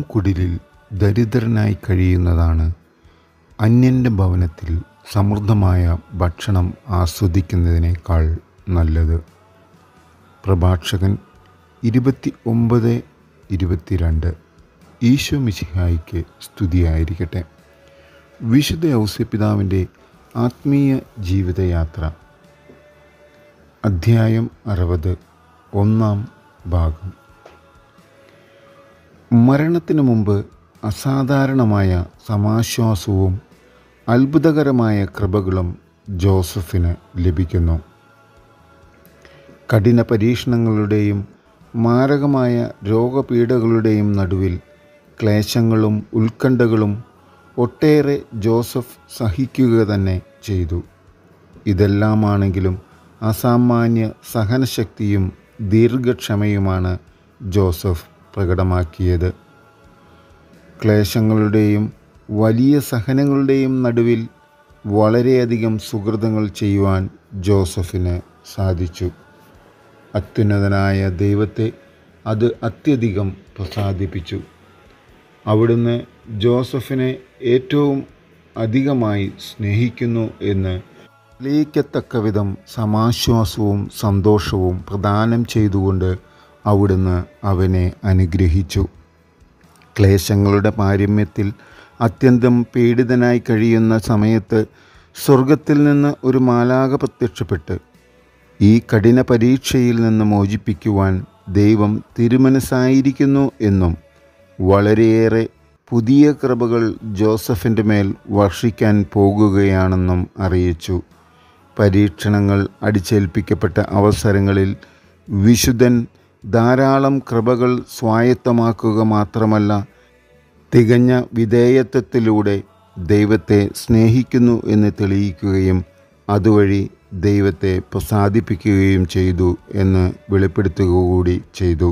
കുടിലിൽ ദരിദ്രനായി കഴിയുന്നതാണ് അന്യൻ്റെ ഭവനത്തിൽ സമൃദ്ധമായ ഭക്ഷണം ആസ്വദിക്കുന്നതിനേക്കാൾ നല്ലത് പ്രഭാഷകൻ ഇരുപത്തി ഒമ്പത് ഇരുപത്തിരണ്ട് ഈശോ മിശിഹായിക്ക് സ്തുതിയായിരിക്കട്ടെ വിശുദ്ധ ഔസ്യപിതാവിൻ്റെ ആത്മീയ ജീവിതയാത്ര അധ്യായം അറുപത് ഒന്നാം ഭാഗം മരണത്തിനു മുമ്പ് അസാധാരണമായ സമാശ്വാസവും അത്ഭുതകരമായ കൃപകളും ജോസഫിന് ലഭിക്കുന്നു കഠിന പരീക്ഷണങ്ങളുടെയും മാരകമായ രോഗപീഠകളുടെയും നടുവിൽ ക്ലേശങ്ങളും ഉത്കണ്ഠകളും ഒട്ടേറെ ജോസഫ് സഹിക്കുക തന്നെ ചെയ്തു ഇതെല്ലാമാണെങ്കിലും അസാമാന്യ സഹനശക്തിയും ദീർഘക്ഷമയുമാണ് ജോസഫ് പ്രകടമാക്കിയത് ക്ലേശങ്ങളുടെയും വലിയ സഹനങ്ങളുടെയും നടുവിൽ വളരെയധികം സുഹൃതങ്ങൾ ചെയ്യുവാൻ ജോസഫിന് സാധിച്ചു അത്യുന്നതനായ ദൈവത്തെ അത് അത്യധികം പ്രസാദിപ്പിച്ചു അവിടുന്ന് ജോസഫിനെ ഏറ്റവും അധികമായി സ്നേഹിക്കുന്നു എന്ന് തെളിയിക്കത്തക്ക വിധം സമാശ്വാസവും സന്തോഷവും പ്രദാനം ചെയ്തുകൊണ്ട് അവിടുന്ന് അവനെ അനുഗ്രഹിച്ചു ക്ലേശങ്ങളുടെ പാരമ്യത്തിൽ അത്യന്തം പീഡിതനായി കഴിയുന്ന സമയത്ത് സ്വർഗത്തിൽ നിന്ന് ഒരു മാലാക പ്രത്യക്ഷപ്പെട്ട് ഈ കഠിന പരീക്ഷയിൽ നിന്ന് മോചിപ്പിക്കുവാൻ ദൈവം തിരുമനസ്സായിരിക്കുന്നു എന്നും വളരെയേറെ പുതിയ കൃപകൾ ജോസഫിൻ്റെ മേൽ വർഷിക്കാൻ പോകുകയാണെന്നും അറിയിച്ചു പരീക്ഷണങ്ങൾ അടിച്ചേൽപ്പിക്കപ്പെട്ട അവസരങ്ങളിൽ വിശുദ്ധൻ ധാരാളം കൃപകൾ സ്വായത്തമാക്കുക മാത്രമല്ല തികഞ്ഞ വിധേയത്വത്തിലൂടെ ദൈവത്തെ സ്നേഹിക്കുന്നു എന്ന് തെളിയിക്കുകയും അതുവഴി ദൈവത്തെ പ്രസാദിപ്പിക്കുകയും ചെയ്തു എന്ന് വെളിപ്പെടുത്തുക കൂടി ചെയ്തു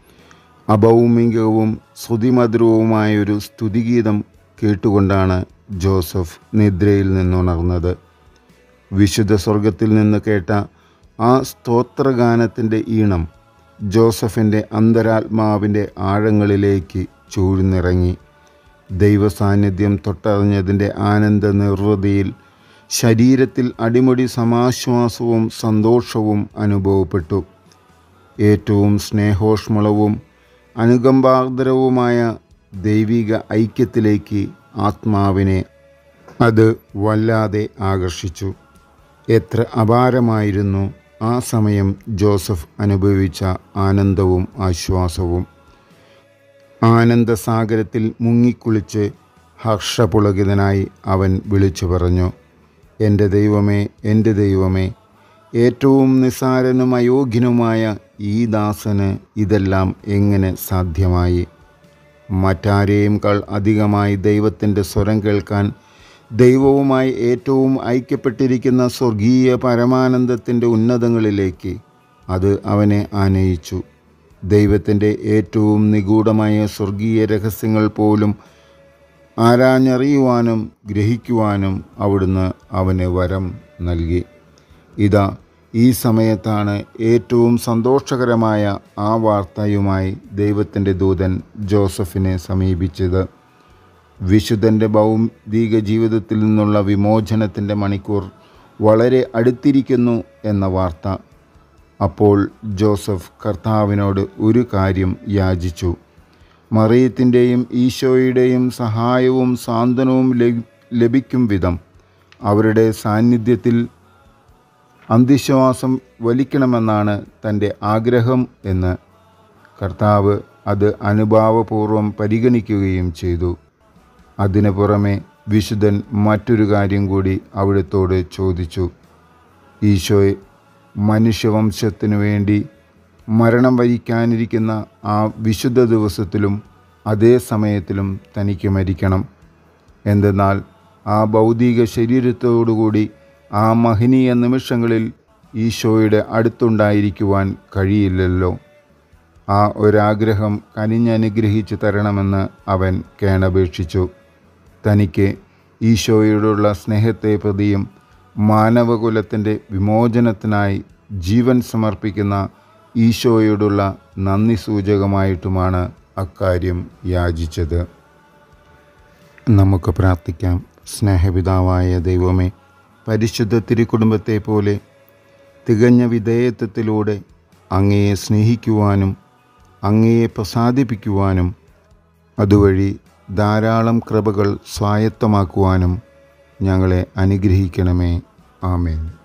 അഭൗമികവും ശ്രുതിമധുരവുമായൊരു സ്തുതിഗീതം കേട്ടുകൊണ്ടാണ് ജോസഫ് നിദ്രയിൽ നിന്നുണർന്നത് വിശുദ്ധ സ്വർഗത്തിൽ നിന്ന് കേട്ട ആ സ്തോത്രഗാനത്തിൻ്റെ ഈണം ജോസഫിൻ്റെ അന്തരാത്മാവിൻ്റെ ആഴങ്ങളിലേക്ക് ചൂഴ്ന്നിറങ്ങി ദൈവസാന്നിധ്യം തൊട്ടറിഞ്ഞതിൻ്റെ ആനന്ദ നിർവൃതിയിൽ ശരീരത്തിൽ അടിമുടി സമാശ്വാസവും സന്തോഷവും അനുഭവപ്പെട്ടു ഏറ്റവും സ്നേഹോഷ്മളവും അനുകമ്പാർദ്രവുമായ ദൈവിക ഐക്യത്തിലേക്ക് ആത്മാവിനെ അത് വല്ലാതെ ആകർഷിച്ചു എത്ര അപാരമായിരുന്നു ആ സമയം ജോസഫ് അനുഭവിച്ച ആനന്ദവും ആശ്വാസവും ആനന്ദസാഗരത്തിൽ മുങ്ങിക്കുളിച്ച് ഹർഷപുളകിതനായി അവൻ വിളിച്ചു പറഞ്ഞു എൻ്റെ ദൈവമേ എൻ്റെ ദൈവമേ ഏറ്റവും നിസ്സാരനും അയോഗ്യനുമായ ഈ ദാസന് ഇതെല്ലാം എങ്ങനെ സാധ്യമായി മറ്റാരെയുംകൾ അധികമായി ദൈവത്തിൻ്റെ സ്വരം കേൾക്കാൻ ദൈവവുമായി ഏറ്റവും ഐക്യപ്പെട്ടിരിക്കുന്ന സ്വർഗീയ പരമാനന്ദത്തിൻ്റെ ഉന്നതങ്ങളിലേക്ക് അത് അവനെ ആനയിച്ചു ദൈവത്തിൻ്റെ ഏറ്റവും നിഗൂഢമായ സ്വർഗീയ രഹസ്യങ്ങൾ പോലും ആരാഞ്ഞറിയുവാനും ഗ്രഹിക്കുവാനും അവിടുന്ന് അവന് വരം നൽകി ഇതാ ഈ സമയത്താണ് ഏറ്റവും സന്തോഷകരമായ ആ വാർത്തയുമായി ദൈവത്തിൻ്റെ ദൂതൻ ജോസഫിനെ സമീപിച്ചത് വിശുദ്ധൻ്റെ ഭൗതിക ജീവിതത്തിൽ നിന്നുള്ള വിമോചനത്തിൻ്റെ മണിക്കൂർ വളരെ അടുത്തിരിക്കുന്നു എന്ന വാർത്ത അപ്പോൾ ജോസഫ് കർത്താവിനോട് ഒരു കാര്യം യാചിച്ചു മറിയത്തിൻ്റെയും ഈശോയുടെയും സഹായവും സാന്ത്വനവും ലഭിക്കും വിധം അവരുടെ സാന്നിധ്യത്തിൽ അന്ത്യശ്വാസം വലിക്കണമെന്നാണ് തൻ്റെ ആഗ്രഹം എന്ന് കർത്താവ് അത് അനുഭാവപൂർവം പരിഗണിക്കുകയും ചെയ്തു അതിനു പുറമെ വിശുദ്ധൻ മറ്റൊരു കാര്യം കൂടി അവിടത്തോട് ചോദിച്ചു ഈശോയെ മനുഷ്യവംശത്തിനു വേണ്ടി മരണം വരിക്കാനിരിക്കുന്ന ആ വിശുദ്ധ ദിവസത്തിലും അതേ സമയത്തിലും തനിക്ക് മരിക്കണം എന്തെന്നാൽ ആ ഭൗതിക ശരീരത്തോടുകൂടി ആ മഹനീയ നിമിഷങ്ങളിൽ ഈശോയുടെ അടുത്തുണ്ടായിരിക്കുവാൻ കഴിയില്ലല്ലോ ആ ഒരാഗ്രഹം കനിഞ്ഞനുഗ്രഹിച്ചു തരണമെന്ന് അവൻ കേണപേക്ഷിച്ചു തനിക്ക് ഈശോയോടുള്ള സ്നേഹത്തെ പ്രതിയും മാനവകുലത്തിൻ്റെ വിമോചനത്തിനായി ജീവൻ സമർപ്പിക്കുന്ന ഈശോയോടുള്ള നന്ദി സൂചകമായിട്ടുമാണ് അക്കാര്യം യാചിച്ചത് നമുക്ക് പ്രാർത്ഥിക്കാം സ്നേഹപിതാവായ ദൈവമേ പരിശുദ്ധ തിരുക്കുടുംബത്തെ പോലെ തികഞ്ഞ വിധേയത്വത്തിലൂടെ അങ്ങയെ സ്നേഹിക്കുവാനും അങ്ങയെ പ്രസാദിപ്പിക്കുവാനും അതുവഴി ധാരാളം കൃപകൾ സ്വായത്തമാക്കുവാനും ഞങ്ങളെ അനുഗ്രഹിക്കണമേ ആമേൻ